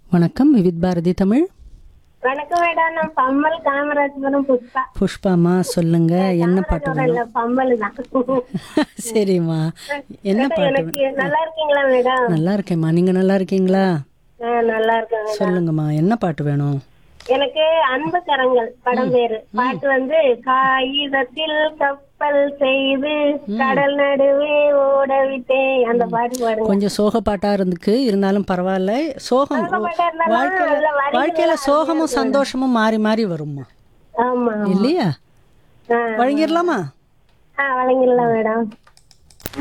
வணக்கம் விவித் பாரதி தமிழ் வணக்கம் மேடம் நான் பம்மல் காமராஜபுரம் புஷ்பா புஷ்பாமா சொல்லுங்க என்ன பாட்டு காமராஜபுரம் இல்ல பம்மல் தான் சரிம்மா என்ன மேடம், பாட்டு எனக்கு நல்லா இருக்கீங்களா மேடம் நல்லா இருக்கேம்மா நீங்க நல்லா இருக்கீங்களா ஆ, நல்லா இருக்கேன் மேடம். சொல்லுங்கம்மா என்ன பாட்டு வேணும் எனக்கு அன்பு கரங்கள் படம் பேரு பாட்டு வந்து காகிதத்தில் கப்பல் செய்து கடல் நடுவே ஓட விட்டேன் அந்த பாட்டு பாடுங்க கொஞ்சம் சோக பாட்டா இருந்துக்கு இருந்தாலும் பரவாயில்ல சோகம் பாட்டா இருந்தாலும் வாழ்க்கையில நல்ல வரிகள் வாழ்க்கையில சோகமும் சந்தோஷமும் மாறி மாறி வரும்மா ஆமா இல்லையா ஆ. வழங்கிடலாமா ஆ வழங்கிடலாம் மேடம்